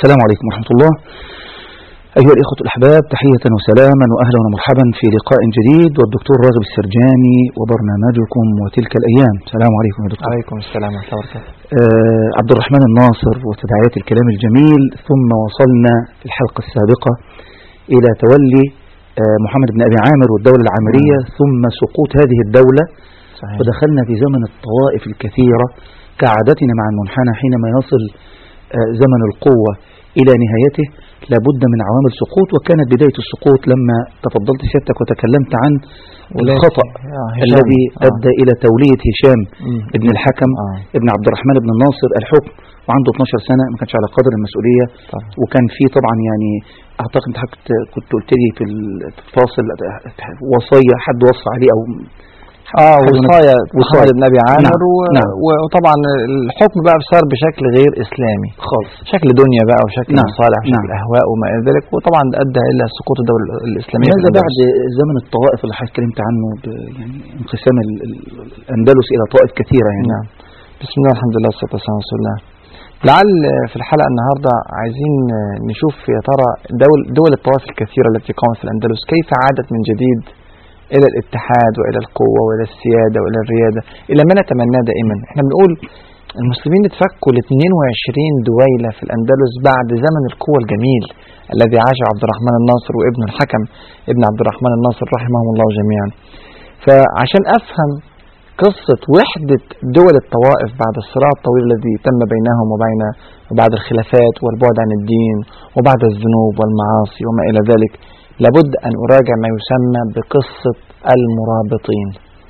السلام عليكم ورحمة الله أيها الإخوة الأحباب تحية وسلاما وأهلا ومرحبا في لقاء جديد والدكتور راغب السرجاني وبرنامجكم وتلك الأيام السلام عليكم يا دكتور عليكم السلام ورحمة الله وبركاته آه عبد الرحمن الناصر وتداعيات الكلام الجميل ثم وصلنا في الحلقة السابقة إلى تولي آه محمد بن أبي عامر والدولة العامرية ثم سقوط هذه الدولة صحيح ودخلنا في زمن الطوائف الكثيرة كعادتنا مع المنحنى حينما يصل آه، زمن القوة إلى نهايته لابد من عوامل سقوط وكانت بداية السقوط لما تفضلت سيادتك وتكلمت عن ولاية- الخطأ آه، هشام. الذي آه. أدى إلى تولية هشام مم. ابن الحكم آه. ابن عبد الرحمن بن الناصر الحكم وعنده 12 سنة ما كانش على قدر المسؤولية طبعا. وكان في طبعا يعني أعتقد أنت كنت كنت قلت لي في الفاصل وصية حد وصى عليه أو اه حاجة من- وصايا وصايا. محمد بن ابي عامر نعم، و... نعم. وطبعا الحكم بقى صار بشكل غير اسلامي خالص شكل دنيا بقى وشكل نعم، مصالح وشكل نعم. اهواء وما الى ذلك وطبعا ده ادى الى سقوط الدوله الاسلاميه في ماذا الأندلس. بعد زمن الطوائف اللي حضرتك اتكلمت عنه ب- يعني انقسام ال- ال- الأندلس إلى طوائف كثيرة يعني نعم بسم الله الحمد لله والصلاه والسلام على رسول الله لعل في الحلقه النهارده عايزين نشوف يا ترى دول دول الطوائف الكثيره التي قامت في الاندلس كيف عادت من جديد الى الاتحاد والى القوه والى السياده والى الرياده الى ما نتمناه دائما احنا بنقول المسلمين اتفكوا ل 22 دويله في الاندلس بعد زمن القوه الجميل الذي عاشه عبد الرحمن الناصر وابنه الحكم ابن عبد الرحمن الناصر رحمهم الله جميعا فعشان افهم قصة وحدة دول الطوائف بعد الصراع الطويل الذي تم بينهم وبين وبعد الخلافات والبعد عن الدين وبعد الذنوب والمعاصي وما إلى ذلك لابد أن أراجع ما يسمى بقصة المرابطين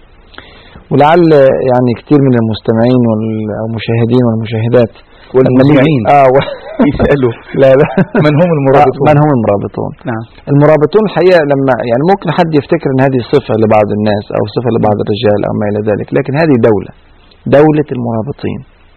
ولعل يعني كثير من المستمعين والمشاهدين والمشاهدات والمذيعين آه و... يسألوا لا لا من هم المرابطون من هم المرابطون نعم المرابطون الحقيقة لما يعني ممكن حد يفتكر ان هذه صفة لبعض الناس او صفة لبعض الرجال او ما الى ذلك لكن هذه دولة دولة المرابطين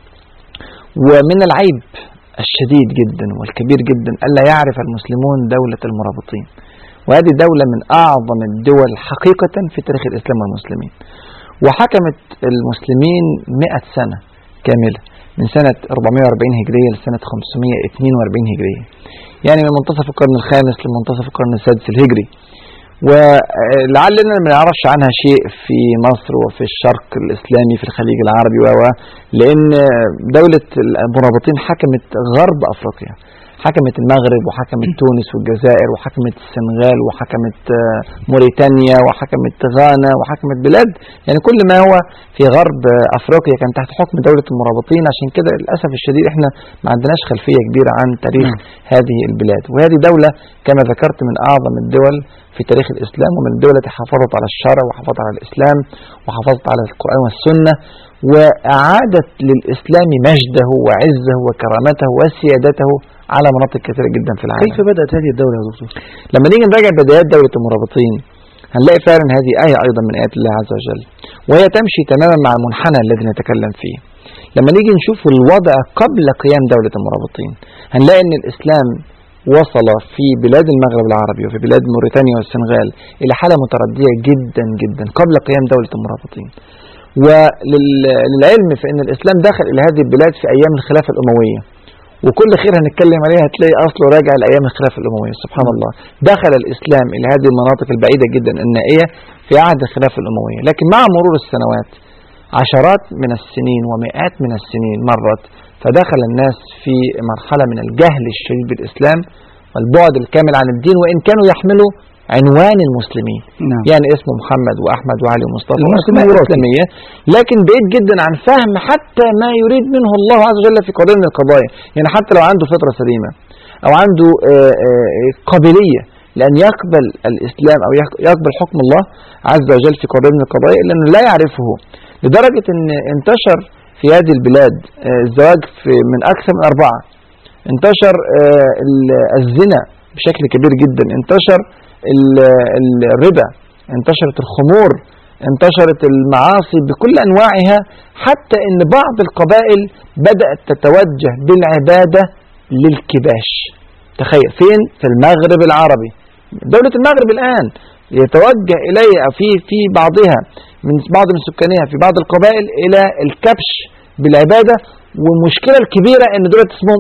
ومن العيب الشديد جدا والكبير جدا ألا يعرف المسلمون دولة المرابطين وهذه دولة من أعظم الدول حقيقة في تاريخ الإسلام والمسلمين وحكمت المسلمين 100 سنة كاملة من سنة 440 هجرية لسنة 542 هجرية يعني من منتصف القرن الخامس لمنتصف القرن السادس الهجري ولعلنا ما نعرفش عنها شيء في مصر وفي الشرق الإسلامي في الخليج العربي و لأن دولة المرابطين حكمت غرب أفريقيا حكمت المغرب وحكمت تونس والجزائر وحكمت السنغال وحكمت آه، موريتانيا وحكمت غانا وحكمت بلاد يعني كل ما هو في غرب آه، افريقيا كان تحت حكم دولة المرابطين عشان كده للاسف الشديد احنا ما عندناش خلفية كبيرة عن تاريخ نعم. هذه البلاد وهذه دولة كما ذكرت من اعظم الدول في تاريخ الاسلام ومن الدول التي حافظت على الشرع وحافظت على الاسلام وحافظت على القرآن والسنة وأعادت للإسلام مجده وعزه وكرامته وسيادته على مناطق كثيرة جدا في العالم كيف بدأت هذه الدولة يا دكتور؟ لما نيجي نراجع بدايات دولة المرابطين هنلاقي فعلا هذه آية أيضا من آيات الله عز وجل وهي تمشي تماما مع المنحنى الذي نتكلم فيه لما نيجي نشوف الوضع قبل قيام دولة المرابطين هنلاقي أن الإسلام وصل في بلاد المغرب العربي وفي بلاد موريتانيا والسنغال إلى حالة متردية جدا جدا قبل قيام دولة المرابطين وللعلم في أن الإسلام دخل إلى هذه البلاد في أيام الخلافة الأموية وكل خير هنتكلم عليه هتلاقي اصله راجع لايام الخلافه الامويه سبحان الله دخل الاسلام الى هذه المناطق البعيده جدا النائيه في عهد الخلافه الامويه لكن مع مرور السنوات عشرات من السنين ومئات من السنين مرت فدخل الناس في مرحله من الجهل الشديد بالاسلام والبعد الكامل عن الدين وان كانوا يحملوا عنوان المسلمين نعم يعني اسمه محمد واحمد وعلي ومصطفى المسلمين اسماء وراثي. اسلاميه لكن بعيد جدا عن فهم حتى ما يريد منه الله عز وجل في قضيه من القضايا يعني حتى لو عنده فطره سليمه او عنده آه، آه، قابليه لان يقبل الاسلام او يق- يقبل حكم الله عز وجل في قضيه من القضايا الا انه لا يعرفه لدرجه ان انتشر في هذه البلاد آه، الزواج في من اكثر من اربعه انتشر آه، ال- الزنا بشكل كبير جدا انتشر ال- ال- الربا انتشرت الخمور انتشرت المعاصي بكل انواعها حتى ان بعض القبائل بدات تتوجه بالعباده للكباش تخيل فين في المغرب العربي دولة المغرب الآن يتوجه إليها في في بعضها من بعض من سكانها في بعض القبائل إلى الكبش بالعبادة والمشكلة الكبيرة إن دولة اسمهم إيه؟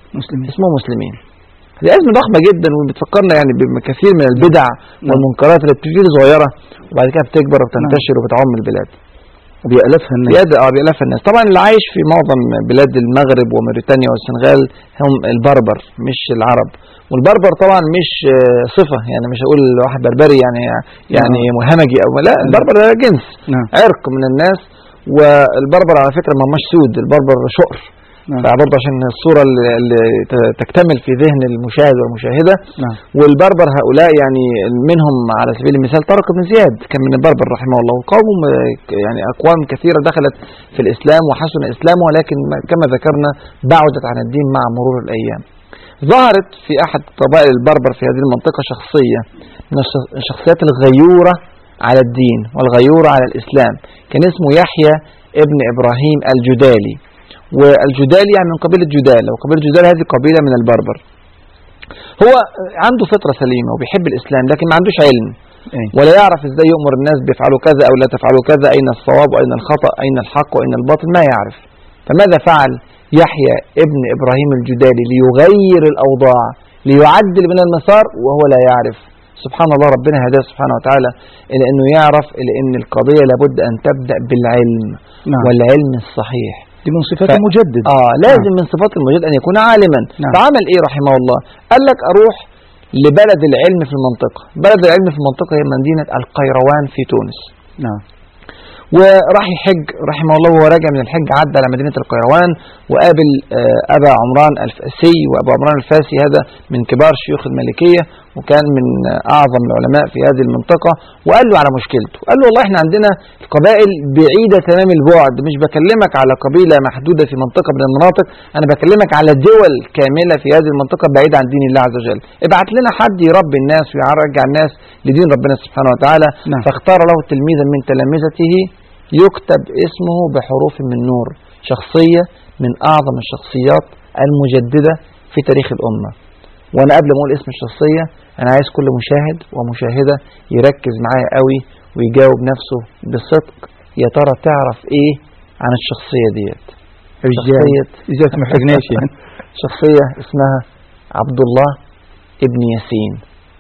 مسلمين اسمهم مسلمين دي أزمة ضخمة جدا وبتفكرنا يعني بكثير من البدع والمنكرات اللي بتبتدي صغيرة وبعد كده بتكبر وبتنتشر وبتعم البلاد وبيألفها الناس بيد اه بيألفها الناس طبعا اللي عايش في معظم بلاد المغرب وموريتانيا والسنغال هم البربر مش العرب والبربر طبعا مش آه، صفة يعني مش هقول واحد بربري يعني يعني همجي او لا البربر ده جنس نعم عرق من الناس والبربر على فكرة ما هماش سود البربر شقر نعم فبرضه عشان الصورة اللي اللي ت- تكتمل في ذهن المشاهد والمشاهدة نعم والبربر هؤلاء يعني منهم على سبيل المثال طارق بن زياد كان من البربر رحمه الله وقوم يعني أقوام كثيرة دخلت في الإسلام وحسن إسلامه ولكن ما- كما ذكرنا بعدت عن الدين مع مرور الأيام ظهرت في أحد قبائل البربر في هذه المنطقة شخصية من الش- الشخصيات الغيورة على الدين والغيورة على الإسلام كان اسمه يحيى ابن إبراهيم الجدالي والجدالي يعني من قبيلة جدالة وقبيلة جدالة هذه قبيلة من البربر هو عنده فطرة سليمة وبيحب الإسلام لكن ما عندوش علم أي. ولا يعرف ازاي يؤمر الناس بيفعلوا كذا او لا تفعلوا كذا اين الصواب واين الخطأ اين الحق واين الباطل ما يعرف فماذا فعل يحيى ابن ابراهيم الجدالي ليغير الاوضاع ليعدل من المسار وهو لا يعرف سبحان الله ربنا هداه سبحانه وتعالى الى انه يعرف الى ان القضية لابد ان تبدأ بالعلم نعم والعلم الصحيح دي من صفات ف- المجدد اه لازم من صفات المجد ان يكون عالما نعم. فعمل ايه رحمه الله قال لك اروح لبلد العلم في المنطقة بلد العلم في المنطقة هي مدينة القيروان في تونس نعم وراح يحج رحمه الله وهو راجع من الحج عدى على مدينة القيروان وقابل آه، أبا عمران الفاسي وأبا عمران الفاسي هذا من كبار شيوخ المالكية وكان من آه، أعظم العلماء في هذه المنطقة وقال له على مشكلته قال له والله احنا عندنا القبائل بعيدة تمام البعد مش بكلمك على قبيلة محدودة في منطقة من المناطق أنا بكلمك على دول كاملة في هذه المنطقة بعيدة عن دين الله عز وجل ابعت لنا حد يربي الناس ويرجع الناس لدين ربنا سبحانه وتعالى نعم. فاختار له تلميذا من تلامذته يكتب اسمه بحروف من نور شخصية من أعظم الشخصيات المجددة في تاريخ الأمة وأنا قبل ما أقول اسم الشخصية أنا عايز كل مشاهد ومشاهدة يركز معايا قوي ويجاوب نفسه بصدق يا ترى تعرف إيه عن الشخصية ديت شخصية ازاي ما محتاجناش يعني شخصية اسمها عبد الله ابن ياسين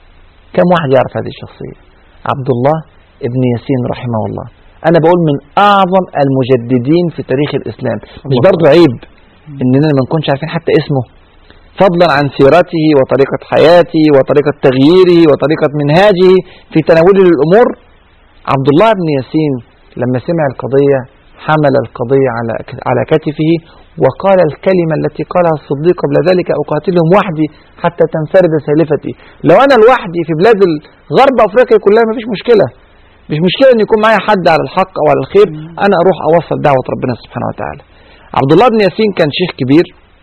كم واحد يعرف هذه الشخصية عبد الله ابن ياسين رحمه الله أنا بقول من أعظم المجددين في تاريخ الإسلام مش الله. برضو عيب إننا ما نكونش عارفين حتى اسمه فضلا عن سيرته وطريقة حياته وطريقة تغييره وطريقة منهاجه في تناوله للأمور عبد الله بن ياسين لما سمع القضية حمل القضية على على كتفه وقال الكلمة التي قالها الصديق قبل ذلك أقاتلهم وحدي حتى تنفرد سالفتي لو أنا لوحدي في بلاد غرب أفريقيا كلها ما فيش مشكلة مش مشكلة أن يكون معايا حد على الحق أو على الخير أنا أروح أوصل دعوة ربنا سبحانه وتعالى عبد الله بن ياسين كان شيخ كبير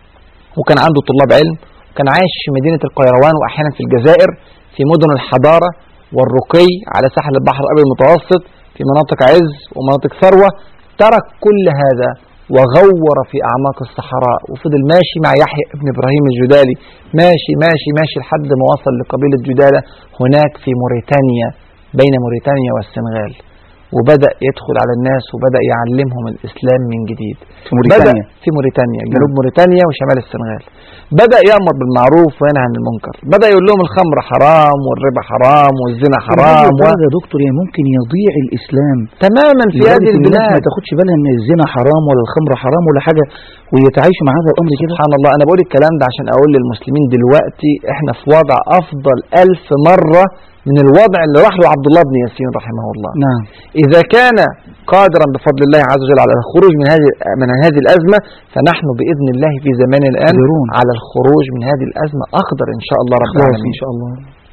وكان عنده طلاب علم وكان عايش في مدينة القيروان وأحيانا في الجزائر في مدن الحضارة والرقي على ساحل البحر الأبيض المتوسط في مناطق عز ومناطق ثروة ترك كل هذا وغور في أعماق الصحراء وفضل ماشي مع يحيى بن إبراهيم الجدالي ماشي ماشي ماشي لحد ما وصل لقبيلة جدالة هناك في موريتانيا بين موريتانيا والسنغال وبدأ يدخل على الناس وبدأ يعلمهم الإسلام من جديد في موريتانيا بدأ في موريتانيا جنوب موريتانيا وشمال السنغال بدأ يأمر بالمعروف وينهى عن المنكر بدأ يقول لهم الخمر حرام والربا حرام والزنا حرام و... هذا يا دكتور يعني ممكن يضيع الإسلام تماما في لدرجة هذه إن الناس ما البلاد تاخدش بالها ان الزنا حرام ولا الخمر حرام ولا حاجة ويتعايشوا مع هذا الأمر كده سبحان الله أنا بقول الكلام ده عشان أقول للمسلمين دلوقتي إحنا في وضع أفضل ألف مرة من الوضع اللي راح له عبد الله بن ياسين رحمه الله نعم إذا كان قادرا بفضل الله عز وجل على الخروج من هذه من هذه الأزمة فنحن بإذن الله في زماننا الآن قادرون. على الخروج من هذه الأزمة أقدر إن شاء الله رب خلاص العالمين إن شاء الله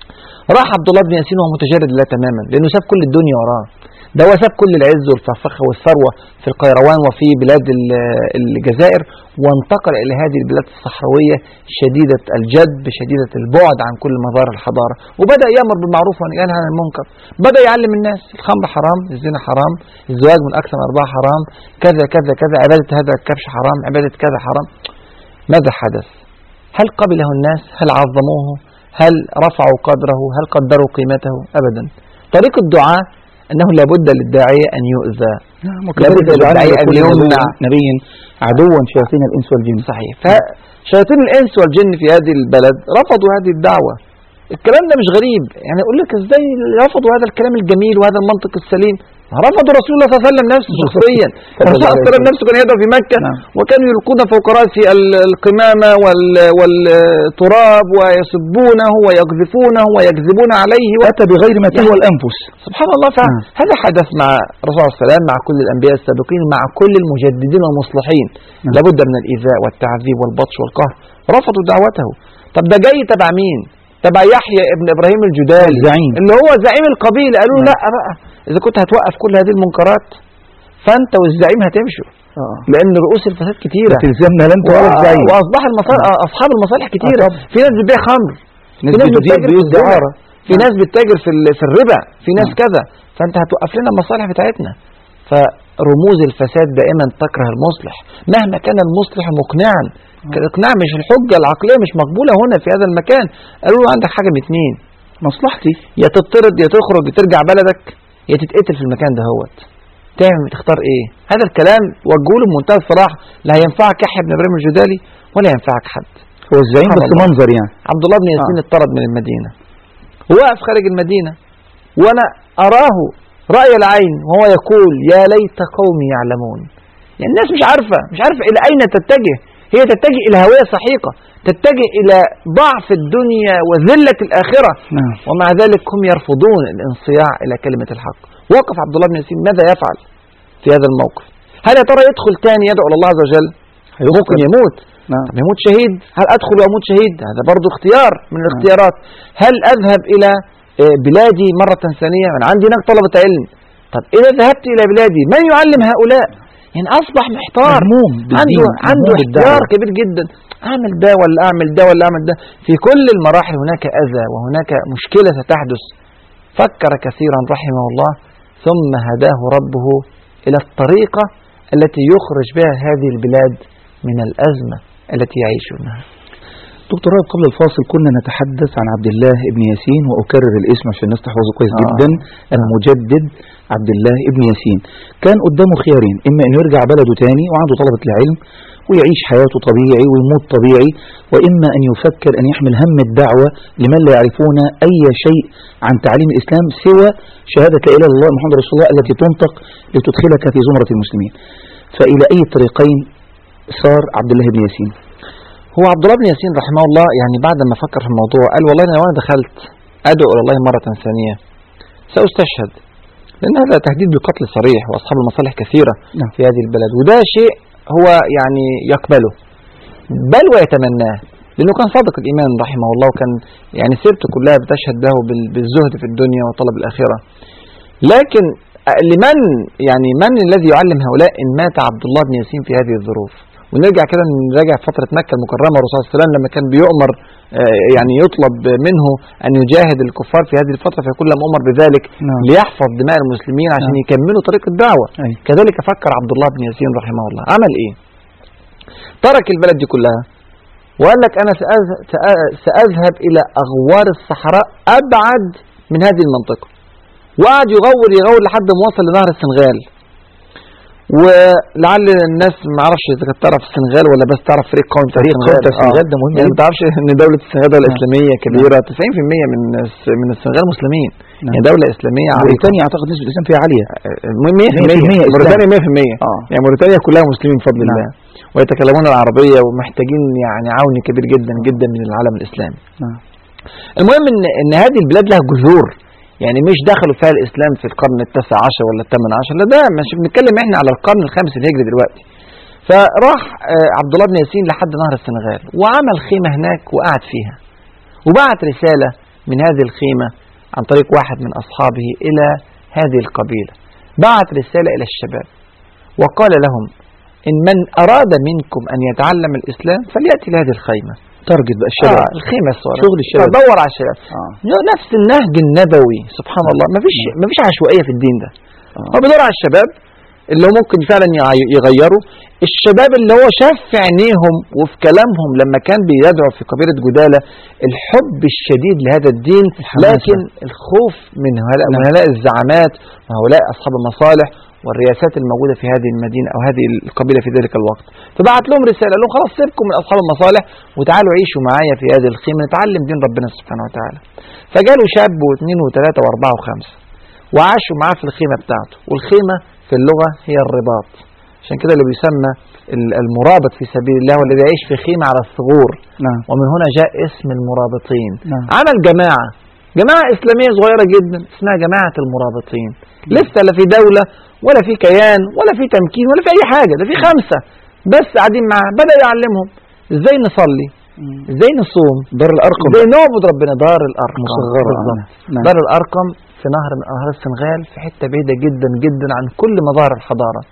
راح عبد الله بن ياسين وهو متجرد لله تماما لأنه ساب كل الدنيا وراه ده هو ساب كل العز والفخفخة والثروة في القيروان وفي بلاد ال- الجزائر وانتقل إلى هذه البلاد الصحراوية شديدة الجد شديدة البعد عن كل مظاهر الحضارة وبدأ يأمر بالمعروف وينهى عن المنكر بدأ يعلم الناس الخمر حرام الزنا حرام الزواج من أكثر من أربعة حرام كذا كذا كذا عبادة هذا الكبش حرام عبادة كذا حرام ماذا حدث هل قبله الناس هل عظموه هل رفعوا قدره هل قدروا قيمته أبدا طريق الدعاء أنه لابد للداعية أن يؤذى نعم لابد وكذلك جعلنا للداعية أن لكل يمنع. نبي عدوا شياطين الإنس والجن صحيح فشياطين الإنس والجن في هذه البلد رفضوا هذه الدعوة الكلام ده مش غريب يعني أقول لك إزاي رفضوا هذا الكلام الجميل وهذا المنطق السليم رفضوا رسول الله صلى الله عليه وسلم نفسه شخصيا الرسول صلى الله عليه وسلم نفسه كان يدعو في مكة نعم. وكانوا يلقون فوق رأسه ال- القمامة وال- والتراب ويسبونه ويقذفونه ويكذبون عليه و... أتى بغير ما تهوى الأنفس سبحان الله نعم. فهذا حدث مع الرسول صلى الله عليه وسلم مع كل الأنبياء السابقين مع كل المجددين والمصلحين نعم. لابد من الإيذاء والتعذيب والبطش والقهر رفضوا دعوته طب ده جاي تبع مين تبع يحيى ابن إبراهيم الجدالي الزعيم اللي هو زعيم القبيلة قالوا له نعم. لا بقى إذا كنت هتوقف كل هذه المنكرات فأنت والزعيم هتمشوا آه. لأن رؤوس الفساد كتيرة تلزمنا لا أنت ولا الزعيم وأصبح المصالح أصحاب المصالح كتيرة طبعا. في ناس بتبيع خمر ناس في ناس بتدير بتتاجر في بيوت الزنا دعارة في ناس بتتاجر في ال- في الربا في ناس نعم. كذا فانت هتوقف لنا المصالح بتاعتنا فرموز الفساد دائما تكره المصلح مهما كان المصلح مقنعا الاقناع مش الحجه العقليه مش مقبوله هنا في هذا المكان قالوا له عندك حاجه من اتنين مصلحتي يا تطرد يا تخرج يا ترجع بلدك يا تتقتل في المكان ده هوت تعمل تختار ايه هذا الكلام وجهه له بمنتهى الصراحه لا هينفعك يحيى بن ابراهيم الجدالي ولا ينفعك حد هو الزعيم سبحان بس الله. منظر يعني عبد الله بن ياسين اطرد من المدينة وقف خارج المدينة وأنا أراه رأي العين وهو يقول يا ليت قومي يعلمون يعني الناس مش عارفة مش عارفة إلى أين تتجه هي تتجه إلى هوية سحيقة تتجه إلى ضعف الدنيا وذلة الآخرة نعم ومع ذلك هم يرفضون الانصياع إلى كلمة الحق وقف عبد الله بن ياسين ماذا يفعل في هذا الموقف هل يا ترى يدخل تاني يدعو إلى الله عز وجل ممكن يموت نعم طب يموت شهيد هل أدخل وأموت شهيد هذا برضو اختيار من الاختيارات هل أذهب إلى آه، بلادي مرة ثانية أنا عندي هناك طلبة علم طب إذا ذهبت إلى بلادي من يعلم هؤلاء يعني أصبح محتار مهموم عنده بالدين عنده مهموم اختيار بالدعوة. كبير جدا أعمل ده ولا أعمل ده ولا أعمل ده في كل المراحل هناك أذى وهناك مشكلة ستحدث فكر كثيرا رحمه الله ثم هداه ربه إلى الطريقة التي يخرج بها هذه البلاد من الأزمة التي يعيشونها دكتور رائد قبل الفاصل كنا نتحدث عن عبد الله ابن ياسين وأكرر الاسم عشان الناس تحفظه كويس آه. جدا المجدد عبد الله ابن ياسين كان قدامه خيارين إما أنه يرجع بلده تاني وعنده طلبة العلم ويعيش حياته طبيعي ويموت طبيعي وإما أن يفكر أن يحمل هم الدعوة لمن لا يعرفون أي شيء عن تعليم الإسلام سوى شهادة لا إله إلا الله محمد رسول الله التي تنطق لتدخلك في زمرة المسلمين فإلى أي الطريقين صار عبد الله بن ياسين هو عبد الله بن ياسين رحمه الله يعني بعد ما فكر في الموضوع قال والله أنا لو أنا دخلت أدعو إلى الله مرة ثانية سأستشهد لأن هذا تهديد بالقتل صريح وأصحاب المصالح كثيرة نعم. في هذه البلد وده شيء هو يعني يقبله بل ويتمناه لأنه كان صادق الإيمان رحمه الله وكان يعني سيرته كلها بتشهد له بال- بالزهد في الدنيا وطلب الآخرة لكن لمن يعني من الذي يعلم هؤلاء إن مات عبد الله بن ياسين في هذه الظروف ونرجع كده نراجع فترة مكة المكرمة الرسول صلى الله عليه وسلم لما كان بيؤمر آه، يعني يطلب منه أن يجاهد الكفار في هذه الفترة فيقول لم أمر بذلك نعم. ليحفظ دماء المسلمين عشان نعم. يكملوا طريق الدعوة أي. كذلك فكر عبد الله بن ياسين رحمه الله عمل إيه ترك البلد دي كلها وقال لك أنا سأذ- سأ- سأذهب إلى أغوار الصحراء أبعد من هذه المنطقة وقعد يغور يغور لحد ما وصل لنهر السنغال ولعل الناس ما اعرفش اذا كانت تعرف السنغال ولا بس تعرف فريق قومي بتاع فريق قومي بتاع السنغال ده مهم يعني جدا. ما تعرفش ان دوله السنغال دوله اسلاميه كبيره 90% من الس- من السنغال مسلمين نعم. يعني دوله اسلاميه عريقه موريتانيا أعتقد نسبة الإسلام فيها عالية المهم 100% 100% إسلام. موريتانيا 100% آه. يعني موريتانيا كلها مسلمين بفضل نعم. الله ويتكلمون العربيه ومحتاجين يعني عون كبير جدا جدا من العالم الاسلامي نعم. المهم ان ان هذه البلاد لها جذور يعني مش دخلوا فيها الاسلام في القرن التاسع عشر ولا الثامن عشر لا ده مش بنتكلم احنا على القرن الخامس الهجري دلوقتي فراح آه، عبد الله بن ياسين لحد نهر السنغال وعمل خيمه هناك وقعد فيها وبعت رساله من هذه الخيمه عن طريق واحد من اصحابه الى هذه القبيله بعت رساله الى الشباب وقال لهم ان من اراد منكم ان يتعلم الاسلام فلياتي لهذه الخيمه تارجت بقى الشباب آه الخيمه الصغيره شغل الشباب. دور على الشباب آه. نفس النهج النبوي سبحان الله ما فيش ما فيش عشوائيه في الدين ده آه. هو بيدور على الشباب اللي هو ممكن فعلا يغي- يغيروا الشباب اللي هو شاف في عينيهم وفي كلامهم لما كان بيدعو في قبيلة جدالة الحب الشديد لهذا الدين الحماسة. لكن الخوف من هؤلاء من نعم. هؤلاء الزعامات وهؤلاء أصحاب المصالح والرياسات الموجودة في هذه المدينة أو هذه القبيلة في ذلك الوقت فبعت لهم رسالة قال لهم خلاص سيبكم من أصحاب المصالح وتعالوا عيشوا معايا في هذه الخيمة نتعلم دين ربنا سبحانه وتعالى فجالوا شاب واثنين وثلاثة وأربعة وخمسة وعاشوا معاه في الخيمة بتاعته والخيمة في اللغة هي الرباط عشان كده اللي بيسمى ال- المرابط في سبيل الله والذي يعيش في خيمة على الثغور نعم ومن هنا جاء اسم المرابطين نعم. عمل جماعة جماعة إسلامية صغيرة جدا اسمها جماعة المرابطين لسه لا في دولة ولا في كيان ولا في تمكين ولا في أي حاجة ده في خمسة بس قاعدين معاه بدأ يعلمهم ازاي نصلي ازاي نصوم دار الأرقم ازاي نعبد ربنا دار الأرقم مصغرة بالظبط. نعم. دار الأرقم في نهر من أنهار السنغال في حتة بعيدة جدا جدا عن كل مظاهر الحضارة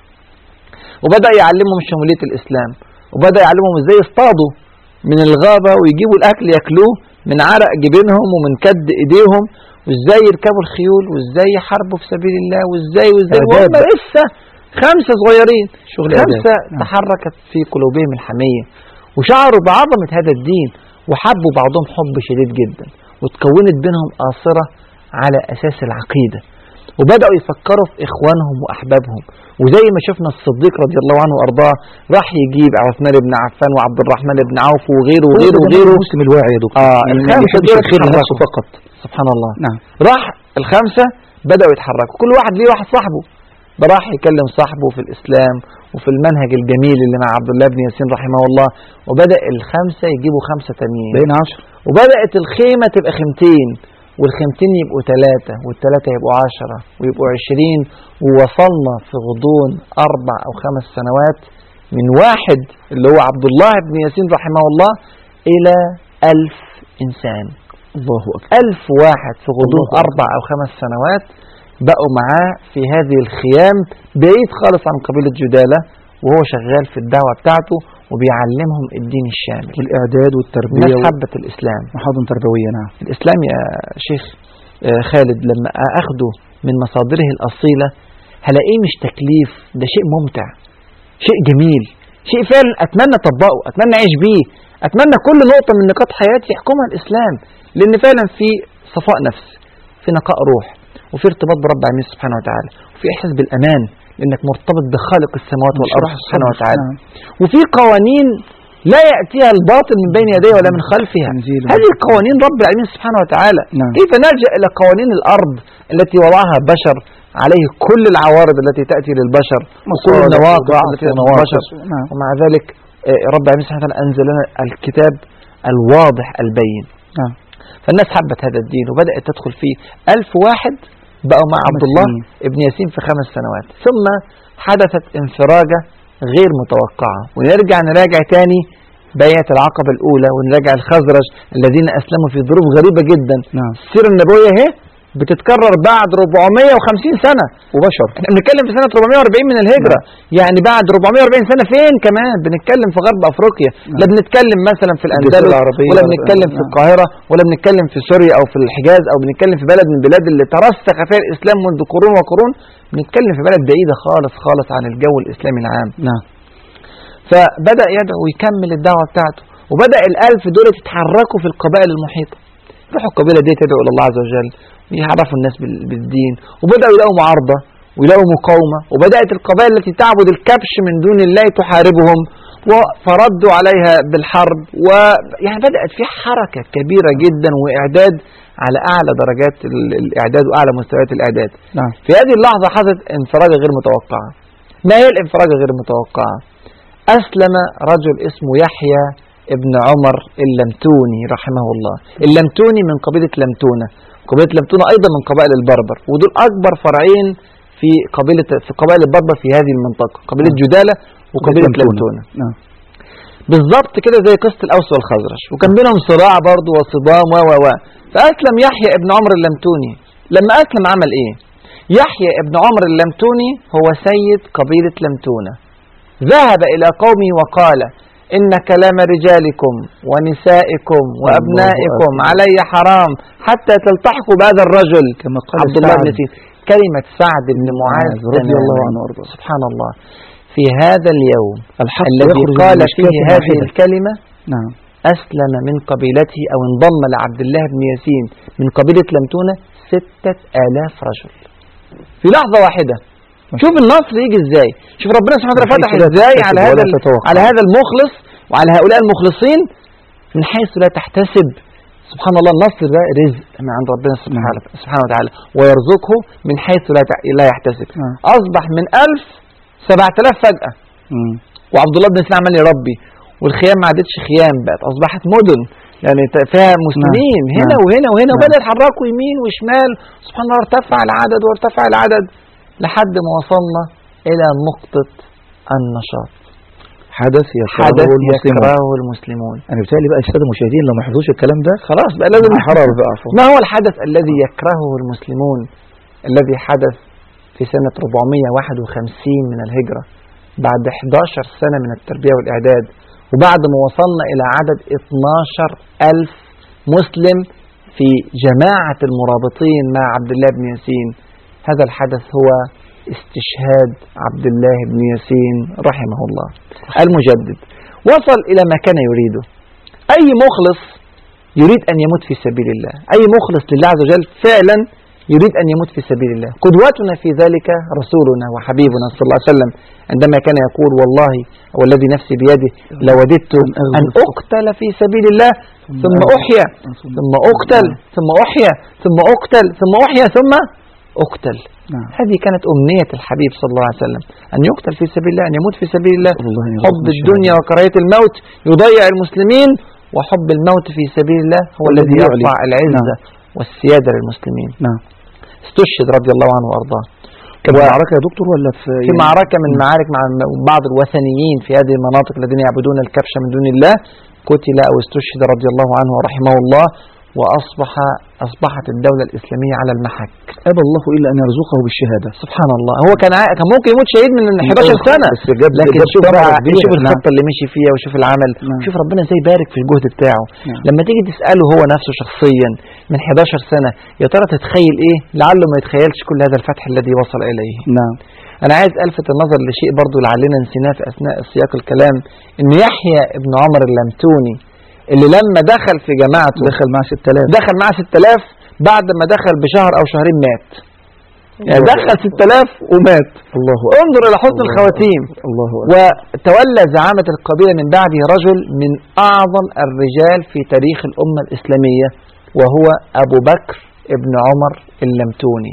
وبدأ يعلمهم شمولية الإسلام وبدأ يعلمهم ازاي يصطادوا من الغابة ويجيبوا الأكل ياكلوه من عرق جبينهم ومن كد إيديهم وازاي يركبوا الخيول وازاي يحاربوا في سبيل الله وازاي وازاي إعداد وهم بقى. لسه خمسة صغيرين شغل خمسة إعداد. نعم. تحركت في قلوبهم الحمية وشعروا بعظمة هذا الدين وحبوا بعضهم حب شديد جدا وتكونت بينهم آثرة على أساس العقيدة وبدأوا يفكروا في إخوانهم وأحبابهم وزي ما شفنا الصديق رضي الله عنه وأرضاه راح يجيب عثمان بن عفان وعبد الرحمن بن عوف وغيره وغيره وغيره المسلم الواعي يا دكتور آه، يعني ما الخمسة بيحبش دول الخير لنفسه اتحركوا. فقط سبحان الله نعم راح الخمسة بدأوا يتحركوا كل واحد ليه واحد صاحبه ده راح يكلم صاحبه في الإسلام وفي المنهج الجميل اللي مع عبد الله بن ياسين رحمه الله وبدأ الخمسة يجيبوا خمسة تانيين بين عشر وبدأت الخيمة تبقى خيمتين والخيمتين يبقوا ثلاثة والثلاثة يبقوا عشرة ويبقوا عشرين ووصلنا في غضون أربع أو خمس سنوات من واحد اللي هو عبد الله بن ياسين رحمه الله إلى ألف إنسان الله أكبر ألف واحد في غضون الله أكبر. أربع أو خمس سنوات بقوا معاه في هذه الخيام بعيد خالص عن قبيلة جدالة وهو شغال في الدعوة بتاعته وبيعلمهم الدين الشامل والإعداد والتربية الناس حبت الإسلام محاضن تربوية نعم الإسلام يا شيخ آه، خالد لما أخده من مصادره الأصيلة هلاقيه مش تكليف ده شيء ممتع شيء جميل شيء فعلا أتمنى أطبقه أتمنى أعيش بيه أتمنى كل نقطة من نقاط حياتي يحكمها الإسلام لأن فعلا في صفاء نفس في نقاء روح وفي ارتباط برب العالمين سبحانه وتعالى وفي إحساس بالأمان لأنك مرتبط بخالق السماوات والأرض انشراح سبحانه الصدر. وتعالى نعم. وفي قوانين لا يأتيها الباطل من بين يديه ولا من خلفها تنزيل. هذه قوانين رب العالمين سبحانه وتعالى نعم. كيف نلجأ إلى قوانين الأرض التي وضعها بشر عليه كل العوارض التي تأتي للبشر وكل مصالح النواقص وضعف التي تأتي ونواقص. للبشر نعم. ومع ذلك آه، رب العالمين سبحانه وتعالى أنزل لنا الكتاب الواضح البين نعم فالناس حبت هذا الدين وبدأت تدخل فيه ألف واحد بقوا مع خمس عبد الله سنين. ابن ياسين في خمس سنوات ثم حدثت انفراجة غير متوقعة ونرجع نراجع تاني بيعة العقبة الأولى ونراجع الخزرج الذين أسلموا في ظروف غريبة جدا نعم السيرة النبوية اهي بتتكرر بعد 450 سنة وبشر احنا بنتكلم في سنة 440 من الهجرة يعني بعد 440 سنة فين كمان بنتكلم في غرب افريقيا لا بنتكلم مثلا في الجزيرة الاندلس العربية ولا ولا- بنتكلم في نعم. القاهرة ولا بنتكلم في سوريا او في الحجاز او بنتكلم في بلد من البلاد اللي ترسخ فيها الاسلام منذ قرون وقرون بنتكلم في بلد بعيدة خالص خالص عن الجو الاسلامي العام نعم فبدأ يدعو ويكمل الدعوة بتاعته وبدأ الألف دول يتحركوا في القبائل المحيطة يروحوا القبيلة دي تدعو إلى الله عز وجل ويعرفوا الناس بال- بالدين وبدأوا يلاقوا معارضة ويلاقوا مقاومة وبدأت القبائل التي تعبد الكبش من دون الله تحاربهم و- فردوا عليها بالحرب ويعني بدأت في حركة كبيرة جدا وإعداد على أعلى درجات ال- الإعداد وأعلى مستويات الإعداد نعم في هذه اللحظة حدث انفراجة غير متوقعة ما هي الانفراجة غير المتوقعة أسلم رجل اسمه يحيى ابن عمر اللمتوني رحمه الله اللمتوني من قبيلة لمتونة قبيلة لمتونة أيضا من قبائل البربر ودول أكبر فرعين في قبيلة في قبائل البربر في هذه المنطقة قبيلة جدالة وقبيلة لمتونة نعم بالظبط كده زي قصة الأوس والخزرج وكان بينهم صراع برضه وصدام و و و فأسلم يحيى ابن عمر اللمتوني لما أسلم عمل إيه؟ يحيى ابن عمر اللمتوني هو سيد قبيلة لمتونة ذهب إلى قومه وقال إن كلام رجالكم ونسائكم وأبنائكم أكبر. علي حرام حتى تلتحقوا بهذا الرجل كما قال عبد الله سعد بن سيد كلمة سعد بن معاذ رضي الله تماماً. عنه وارضاه سبحان الله في هذا اليوم الحق الذي يخرج من قال مشكاة فيه هذه واحدة. الكلمة نعم أسلم من قبيلته أو انضم لعبد الله بن ياسين من قبيلة لمتونة ستة آلاف رجل في لحظة واحدة شوف النصر يجي ازاي شوف ربنا سبحانه وتعالى من فتح حيث لا ازاي تحتسب على هذا ولا تتوقع. على هذا المخلص وعلى هؤلاء المخلصين من حيث لا تحتسب سبحان الله النصر ده رزق من عند ربنا سبحانه سبحانه وتعالى ويرزقه من حيث لا تع- لا يحتسب نعم. أصبح من ألف سبعة آلاف فجأة مم. وعبد الله بن سلام عمال يربي والخيام ما عادتش خيام بقت اصبحت مدن يعني ت- فيها مسلمين نعم. هنا نعم. وهنا وهنا نعم. وبدا يتحركوا يمين وشمال سبحان الله ارتفع العدد وارتفع العدد لحد ما وصلنا الى نقطه النشاط حدث يكرهه حدث المسلمون يكرهه المسلمون انا بالتالي بقى الساده المشاهدين لو ما حفظوش الكلام ده خلاص بقى لازم حرام بقى عفوا. ما هو الحدث الذي يكرهه المسلمون الذي حدث في سنة 451 من الهجرة بعد 11 سنة من التربية والإعداد وبعد ما وصلنا إلى عدد 12 ألف مسلم في جماعة المرابطين مع عبد الله بن ياسين هذا الحدث هو استشهاد عبد الله بن ياسين رحمه الله المجدد وصل إلى ما كان يريده أي مخلص يريد أن يموت في سبيل الله أي مخلص لله عز وجل فعلا يريد أن يموت في سبيل الله قدوتنا في ذلك رسولنا وحبيبنا صلى الله عليه وسلم عندما كان يقول والله والذي نفسي بيده لوددت أن أقتل في سبيل الله ثم أحيا ثم أقتل ثم أحيا ثم أقتل ثم أحيا ثم أقتل نعم هذه كانت أمنية الحبيب صلى الله عليه وسلم أن يقتل في سبيل الله أن يموت في سبيل الله نسأل الله أن حب يرزقنا الدنيا وكراهية الموت يضيع المسلمين وحب الموت في سبيل الله هو الذي الذي يعلي. يرفع العزة والسيادة للمسلمين نعم استشهد رضي الله عنه وأرضاه كان و- معركه يا دكتور ولا في في معركة من معارك مع م- بعض الوثنيين في هذه المناطق الذين يعبدون الكبش من دون الله قتل أو استشهد رضي الله عنه ورحمه الله وأصبح أصبحت الدولة الإسلامية على المحك ابى الله الا ان يرزقه بالشهاده سبحان الله هو كان عا- كان ممكن يموت شهيد من 11 سنة بس جاب لكن جاب شوف ثمرة بقى كبيرة. شوف نعم. الخطة اللي مشي فيها وشوف العمل نعم. شوف ربنا ازاي بارك في الجهد بتاعه نعم. لما تيجي تسأله هو نفسه شخصيا من 11 سنة يا ترى تتخيل ايه لعله ما يتخيلش كل هذا الفتح الذي وصل إليه نعم أنا عايز ألفت النظر لشيء برضو لعلنا نسيناه في أثناء سياق الكلام إن يحيى ابن عمر اللمتوني اللي لما دخل في جماعته دخل مع 6000 دخل معاه 6000 بعد ما دخل بشهر أو شهرين مات يعني الله دخل 6000 ومات الله أكبر. انظر إلى حسن الله الخواتيم أكبر. الله أكبر. وتولى زعامة القبيلة من بعده رجل من أعظم الرجال في تاريخ الأمة الإسلامية وهو أبو بكر ابن عمر اللمتوني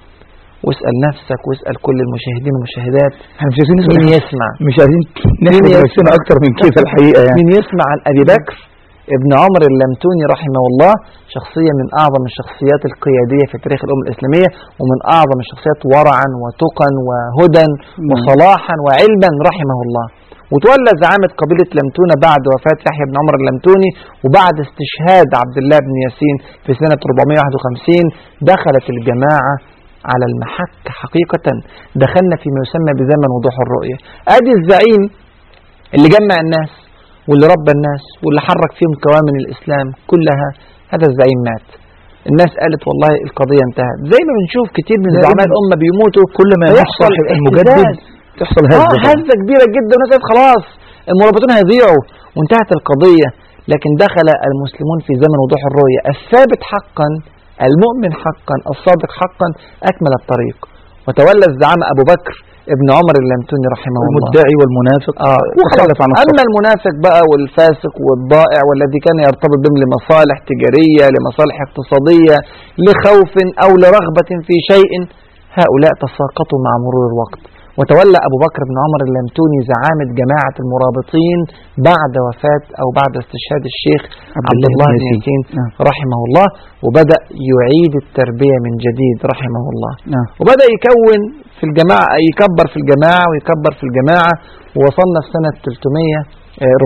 واسأل نفسك واسأل كل المشاهدين والمشاهدات احنا مش عايزين مين نسمع يسمع مش عايزين نحمد يسمع؟ نفسنا اكتر من كده الحقيقه يعني مين يسمع عن أبي بكر ابن عمر اللمتوني رحمه الله شخصية من أعظم الشخصيات القيادية في تاريخ الأمة الإسلامية ومن أعظم الشخصيات ورعا وتقا وهدى وصلاحا وعلما رحمه الله وتولى زعامة قبيلة لمتونة بعد وفاة يحيى بن عمر اللمتوني وبعد استشهاد عبد الله بن ياسين في سنة 451 دخلت الجماعة على المحك حقيقة دخلنا فيما يسمى بزمن وضوح الرؤية أدي الزعيم اللي جمع الناس واللي ربى الناس واللي حرك فيهم كوامن الإسلام كلها هذا الزعيم مات الناس قالت والله القضية انتهت زي ما بنشوف كتير من زي زعماء ما- الأمة بيموتوا كل ما فيحصل يحصل المجدد اهتزاز. تحصل اه هزه هزة كبيرة جدا والناس قالت خلاص المرابطون هيضيعوا وانتهت القضية لكن دخل المسلمون في زمن وضوح الرؤية الثابت حقا المؤمن حقا الصادق حقا أكمل الطريق وتولى الزعامة أبو بكر ابن عمر اللمتوني رحمه الله المدعي والمنافق آه تخلف عن أما الصف المنافق بقى والفاسق والضائع والذي كان يرتبط بهم لمصالح تجارية لمصالح اقتصادية لخوف أو لرغبة في شيء هؤلاء تساقطوا مع مرور الوقت وتولى أبو بكر بن عمر اللمتوني زعامة جماعة المرابطين بعد وفاة أو بعد استشهاد الشيخ عبد عبد الله الله بن بن ياسين. ياسين نعم. رحمه الله وبدأ يعيد التربية من جديد رحمه الله نعم وبدأ يكون في الجماعة يكبر في الجماعة ويكبر في الجماعة ووصلنا في سنة 300 آه،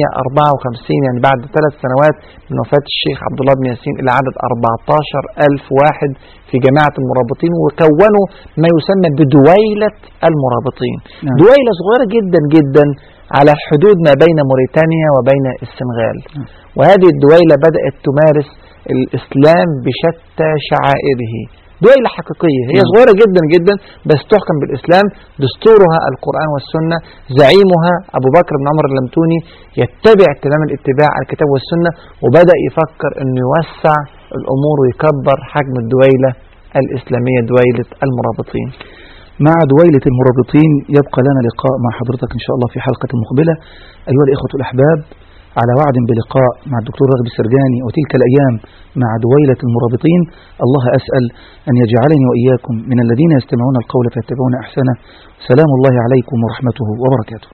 454 يعني بعد ثلاث سنوات من وفاة الشيخ عبد الله بن ياسين إلى عدد 14 ألف واحد في جماعة المرابطين وكونوا ما يسمى بدويلة المرابطين نعم. دويلة صغيرة جدا جدا على الحدود ما بين موريتانيا وبين السنغال نعم. وهذه الدويلة بدأت تمارس الإسلام بشتى شعائره دويلة حقيقية هي نعم. صغيرة جدا جدا بس تحكم بالإسلام دستورها القرآن والسنة زعيمها أبو بكر بن عمر اللمتوني يتبع تمام الاتباع الكتاب والسنة وبدأ يفكر أنه يوسع الأمور ويكبر حجم الدويلة الإسلامية دويلة المرابطين مع دويلة المرابطين يبقى لنا لقاء مع حضرتك إن شاء الله في حلقة مقبلة أيها الإخوة الأحباب على وعد بلقاء مع الدكتور راغب السرجاني وتلك الأيام مع دويلة المرابطين الله أسأل أن يجعلني وإياكم من الذين يستمعون القول فيتبعون أحسنه سلام الله عليكم ورحمته وبركاته